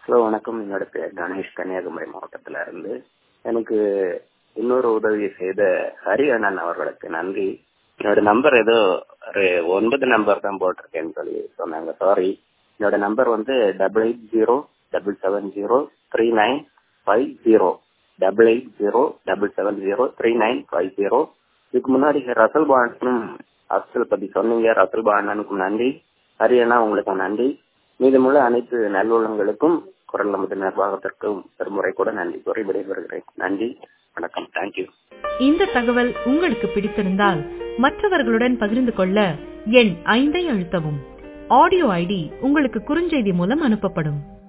hello வணக்கம் என்னோட பேர் கணேஷ் கன்னியாகுமரி மாவட்டத்துல இருந்து எனக்கு இன்னொரு உதவி செய்த ஹரி அண்ணன் அவர்களுக்கு நன்றி என்னோட நம்பர் ஏதோ ஒரு ஒன்பது நம்பர் தான் போட்டிருக்கேன்னு சொல்லி சொன்னாங்க சாரி என்னோட நம்பர் வந்து double eight zero double seven zero three nine five zero double eight zero double seven zero three nine five zero இதுக்கு முன்னாடி ரசல் பாண்டனும் அப்சல் பத்தி சொன்னீங்க ரசல் பாண்டனுக்கும் நன்றி ஹரியண்ணா உங்களுக்கு நன்றி மீதமுள்ள அனைத்து நல்லுள்ளங்களுக்கும் குரல் நமது நிர்வாகத்திற்கும் பெருமுறை கூட நன்றி கூறி விடைபெறுகிறேன் நன்றி வணக்கம் தேங்க்யூ இந்த தகவல் உங்களுக்கு பிடித்திருந்தால் மற்றவர்களுடன் பகிர்ந்து கொள்ள எண் ஐந்தை அழுத்தவும் ஆடியோ ஐடி உங்களுக்கு குறுஞ்செய்தி மூலம் அனுப்பப்படும்